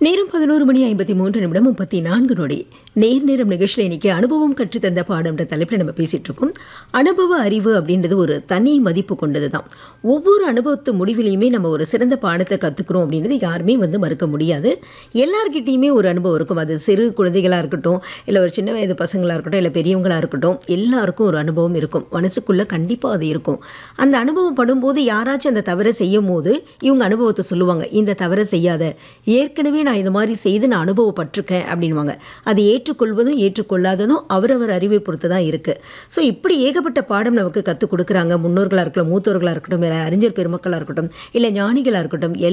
நேரம் பதினோரு மணி ஐம்பத்தி மூன்று நிமிடம் முப்பத்தி நான்கு நொடி நேர் நேரம் நிகழ்ச்சியில் இன்னைக்கு அனுபவம் கற்றுத்தந்த பாடம்ன்ற தலைப்பில் நம்ம பேசிட்டு இருக்கோம் அனுபவ அறிவு அப்படின்றது ஒரு தனி மதிப்பு கொண்டது தான் ஒவ்வொரு அனுபவத்து முடிவிலையுமே நம்ம ஒரு சிறந்த பாடத்தை கற்றுக்குறோம் அப்படின்றது யாருமே வந்து மறுக்க முடியாது எல்லார்கிட்டேயுமே ஒரு அனுபவம் இருக்கும் அது சிறு குழந்தைகளாக இருக்கட்டும் இல்லை ஒரு சின்ன வயது பசங்களாக இருக்கட்டும் இல்லை பெரியவங்களாக இருக்கட்டும் எல்லாருக்கும் ஒரு அனுபவம் இருக்கும் மனசுக்குள்ளே கண்டிப்பாக அது இருக்கும் அந்த அனுபவம் படும்போது யாராச்சும் அந்த தவறை செய்யும் போது இவங்க அனுபவத்தை சொல்லுவாங்க இந்த தவறை செய்யாத ஏற்கனவே நான் இந்த மாதிரி செய்து நான் அனுபவப்பட்டிருக்கேன் அப்படின்வாங்க அது ஏற்றுக்கொள்வதும் ஏற்றுக்கொள்ளாததும் அவரவர் அறிவை பொறுத்து தான் இருக்குது ஸோ இப்படி ஏகப்பட்ட பாடம் நமக்கு கற்றுக் கொடுக்குறாங்க முன்னோர்களாக இருக்கலாம் மூத்தோர்களாக இருக்கட்டும் இல்லை அறிஞர் பெருமக்களாக இருக்கட்டும் இல்லை ஞானிகளாக இருக்கட்டும்